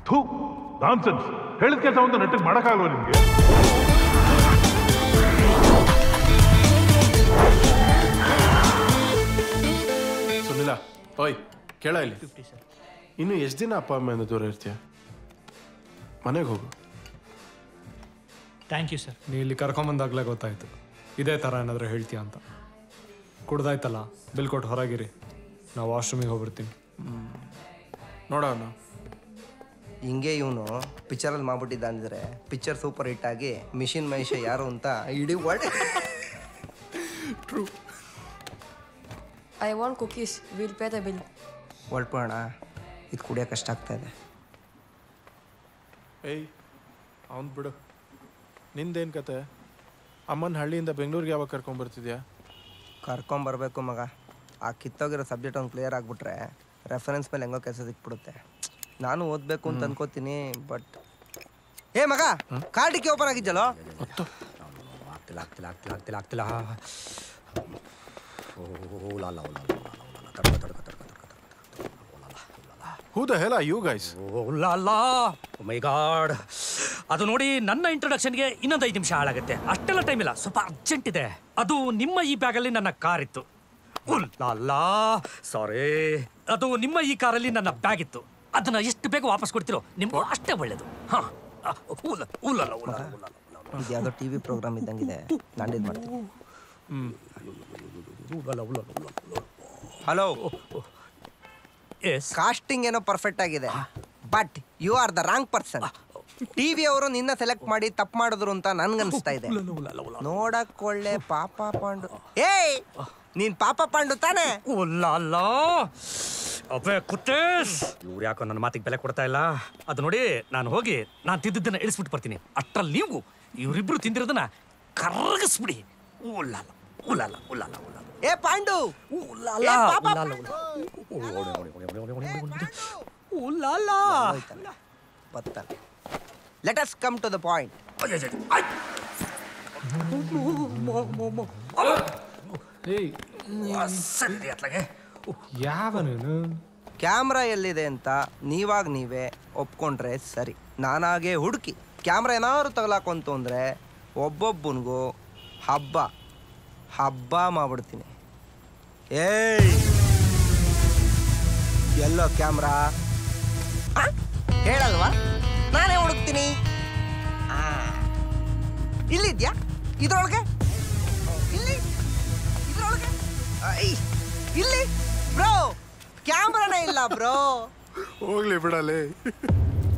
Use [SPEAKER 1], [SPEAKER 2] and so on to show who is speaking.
[SPEAKER 1] ಥೂ ನಾನ್ಸೆನ್ಸ್ ಹೇಳಿದ ಕೆಲಸ ಒಂದು ನೆಟ್ಟಿಗೆ ಮಾಡೋಕ್ಕಾಗಲ್ವ ನಿಮಗೆ
[SPEAKER 2] ಸುನಿಲ ಓಯ್ ಕೇಳ ಇಲ್ಲಿ ಇನ್ನು ಎಷ್ಟು ದಿನ ಅಪ್ಪ ಅಮ್ಮೆಯಿಂದ ದೂರ ಇರ್ತೀಯ ಮನೆಗೆ ಹೋಗು
[SPEAKER 3] ಥ್ಯಾಂಕ್ ಯು ಸರ್
[SPEAKER 4] ನೀ ಇಲ್ಲಿ ಕರ್ಕೊಂಬಂದಾಗಲೇ ಗೊತ್ತಾಯ್ತು ಇದೇ ಥರ ಏನಾದರೂ ಹೇಳ್ತೀಯ ಅಂತ ಕುಡ್ದಾಯ್ತಲ್ಲ ಬಿಲ್ ಕೊಟ್ಟು ಹೊರಗಿರಿ ನಾವು ವಾಶ್ರೂಮಿಗೆ ಹೋಗ್ಬಿಡ್ತೀನಿ
[SPEAKER 2] ನೋಡೋಣ
[SPEAKER 5] ಹಿಂಗೆ ಇವನು ಪಿಕ್ಚರಲ್ಲಿ ಮಾಡ್ಬಿಟ್ಟಿದ್ದ ಅಂದ್ರೆ ಪಿಕ್ಚರ್ ಸೂಪರ್ ಹಿಟ್ ಆಗಿ ಮಿಷಿನ್ ಮಹೇಶ ಯಾರು ಅಂತ ಇಡೀ world
[SPEAKER 6] I want cookies. We'll pay the bill.
[SPEAKER 5] ಹೊರಟ್ಬೋಣ ಇದು ಕುಡಿಯೋಕೆ ಕಷ್ಟ ಆಗ್ತಾ ಇದೆ
[SPEAKER 2] ಏಯ್ ಅವನ್ ಬಿಡು ನಿಂದೇನು ಕತೆ ಅಮ್ಮನ ಹಳ್ಳಿಯಿಂದ ಬೆಂಗಳೂರಿಗೆ ಯಾವಾಗ ಕರ್ಕೊಂಬರ್ತಿದ್ಯಾ
[SPEAKER 5] ಕರ್ಕೊಂಬರ್ಬೇಕು ಮಗ ಆ ಕಿತ್ತೋಗಿರೋ ಸಬ್ಜೆಕ್ಟ್ ಒಂದು ಕ್ಲಿಯರ್ ಆಗಿಬಿಟ್ರೆ ರೆಫರೆನ್ಸ್ ಮೇಲೆ ಹೆಂಗೋ ಕೆಲಸ ಸಿಕ್ಬಿಡುತ್ತೆ ನಾನು ಓದಬೇಕು ಅಂತ ಅನ್ಕೋತೀನಿ ಬಟ್ ಏ ಮಗ ಕಾರ್ಡಿಗೆ ಓಪನ್ ಆಗಿದ್ದಲ್ಲೋ
[SPEAKER 7] ಆಗ್ತಿಲ್ಲ ಆಗ್ತಿಲ್ಲ ಆಗ್ತಿಲ್ಲ ಆಗ್ತಿಲ್ಲ ಆಗ್ತಿಲ್ಲ oh la la oh la la oh la la, oh la la, ತಡ್ಕೊ ತಡ್ಕೊ ತಡ್ಕೊ ತಡ್ಕೊ ತಡ್ಕೊ oh la la, oh la la.
[SPEAKER 2] Who the hell you guys
[SPEAKER 7] oh la la my God ಅದು ನೋಡಿ ನನ್ನ ಇಂಟ್ರೊಡಕ್ಷನ್ಗೆ ಇನ್ನೊಂದು ಐದು ನಿಮಿಷ ಹಾಳಾಗುತ್ತೆ ಅಷ್ಟೆಲ್ಲ ಟೈಮ್ ಇಲ್ಲ ಸ್ವಲ್ಪ ಅರ್ಜೆಂಟ್ ಇದೆ ಅದು ನಿಮ್ಮ ಈ ಬ್ಯಾಗಲ್ಲಿ ನನ್ನ ಕಾರ್ ಇತ್ತು ಉಲ್ಲಾಲ ಸಾರಿ ಅದು ನಿಮ್ಮ ಈ ಕಾರಲ್ಲಿ ನನ್ನ ಬ್ಯಾಗ್ ಇತ್ತು ಅದನ್ನ ಎಷ್ಟು ಬೇಗ ವಾಪಸ್ ಕೊಡ್ತಿರೋ ನಿಮ್ಗೂ ಅಷ್ಟೇ ಒಳ್ಳೇದು ಹಾ ಉಲ್ಲ ಉಲ್ಲಲ್ಲ ಉಲ್ಲಲ್ಲ ಉಲ್ಲಲ್ಲ
[SPEAKER 5] ಇದು ಯಾವುದೋ ಟಿ ವಿ ಪ್ರೋಗ್ರಾಮ್ ಇದ್ದಂಗಿದೆ ನಾನು ಇದು ಮಾಡ್ತೀನಿ
[SPEAKER 7] ಉಲ್ಲಲ್ಲ ಉಲ್ಲಲ್ಲ ಉಲ್ಲಲ್ಲ
[SPEAKER 5] ಹಲೋ
[SPEAKER 7] ಎಸ್
[SPEAKER 5] ಕಾಸ್ಟಿಂಗ್ ಏನೋ ಪರ್ಫೆಕ್ಟ್ ಆಗಿದೆ but you are the wrong person TV ಅವರು ನಿನ್ನ ಸೆಲೆಕ್ಟ್ ಮಾಡಿ ತಪ್ಪು ಮಾಡಿದ್ರು ಅಂತ ನನ್ಗನ್ಸ್ತಾ ಇದೆ ನೋಡಕ್ ಒಳ್ಳೆ ಪಾಪ ಪಾಂಡು ಏಯ್ ನೀನ್ ಪಾಪ ಪಾಂಡು ತಾನೆ
[SPEAKER 7] ಉಲ್ಲಲ್ಲ ಅಬ್ಬೆ ಕುತ್ತೇಶ್ ಇವ್ರು ಯಾಕೋ ನನ್ನ ಮಾತಿಗೆ ಬೆಲೆ ಕೊಡ್ತಾ ಇಲ್ಲ ಅದು ನೋಡಿ ನಾನು ಹೋಗಿ ನಾನು ತಿಂದಿದ್ದನ್ನ ಇಳಿಸ್ಬಿಟ್ಟು ಬರ್ತೀನಿ ಅಷ್ಟ್ರಲ್ಲಿ ನೀವು ಇವರಿಬ್ರು ತಿಂದಿರೋದನ್ನ ಕರಗಿಸ್ಬಿಡಿ ಉಲ್ಲಲ್ಲ ಉಲ್ಲಲ್ಲ ಉಲ್ಲಲ್ಲ ಉಲ್ಲಲ್ಲ
[SPEAKER 5] ಏ ಪಾಂಡು
[SPEAKER 7] ಉಲ್ಲಲ್ಲ
[SPEAKER 5] ಏ ಪಾಪ
[SPEAKER 7] ಉಲ್ಲಲ್ಲ ಉಲ್ಲಲ್ಲ
[SPEAKER 5] ಹೋಯ್ತಲ್ಲ ಬತ್ತಾನೆ let us come to the point
[SPEAKER 4] ಏಯ್
[SPEAKER 7] ಸರಿ ಅತ್ಲಾಗೆ
[SPEAKER 4] ಯಾವ ನೀನು
[SPEAKER 5] ಕ್ಯಾಮ್ರಾ ಎಲ್ಲಿದೆ ಅಂತ ನೀವಾಗ ನೀವೇ ಒಪ್ಕೊಂಡ್ರೆ ಸರಿ ನಾನಾಗೆ ಹುಡುಕಿ ಕ್ಯಾಮ್ರಾ ಏನಾದ್ರು ತಗಲಾಕೊಂತು ಅಂದರೆ ಒಬ್ಬೊಬ್ಬನಿಗೂ ಹಬ್ಬ ಹಬ್ಬ ಮಾಡ್ಬಿಡ್ತೀನಿ ಏಯ್ ಎಲ್ಲೋ ಕ್ಯಾಮ್ರಾ ಹೇಳಲ್ವಾ ನಾನೇ ಹುಡುಕ್ತೀನಿ ಆ, ಇಲ್ಲಿದ್ಯಾ ಇದ್ರೊಳಗೆ ಇಲ್ಲಿ ಇದ್ರೊಳಗೆ ಐ, ಇಲ್ಲಿ ಬ್ರೋ ಕ್ಯಾಮ್ರಾನೇ ಇಲ್ಲ ಬ್ರೋ
[SPEAKER 2] ಹೋಗ್ಲಿ ಬಿಡಲೇ